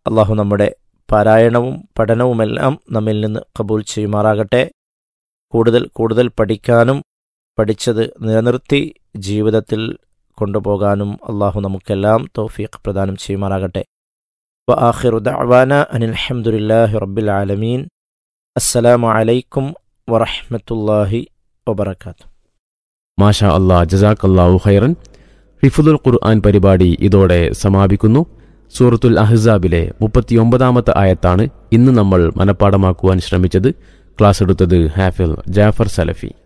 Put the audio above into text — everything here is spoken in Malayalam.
അള്ളാഹു നമ്മുടെ പാരായണവും പഠനവുമെല്ലാം നമ്മിൽ നിന്ന് കബൂൽ ചെയ്യുമാറാകട്ടെ കൂടുതൽ കൂടുതൽ പഠിക്കാനും പഠിച്ചത് നിലനിർത്തി ജീവിതത്തിൽ കൊണ്ടുപോകാനും അള്ളാഹു നമുക്കെല്ലാം തൗഫീഖ് പ്രദാനം ചെയ്യുമാറാകട്ടെ വ ആഖിറു ദഅവാന അനിൽ ഹംദുലില്ലാഹി റബ്ബിൽ ആലമീൻ അസ്സലാമു അലൈക്കും വറഹ്മത്തുള്ളാഹി വബറകാതുഹു മാഷാ അല്ലാ ജസാഖല്ലാഹു ഖൈറൻ ഹിഫുദുൽ ഖുർആൻ പരിപാടി ഇതോടെ സമാപിക്കുന്നു സൂറത്തുൽ അഹ്സാബിലെ മുപ്പത്തിയൊമ്പതാമത്തെ ആയത്താണ് ഇന്ന് നമ്മൾ മനഃപ്പാടമാക്കുവാൻ ശ്രമിച്ചത് ക്ലാസ് എടുത്തത് ഹാഫിൽ ജാഫർ സലഫി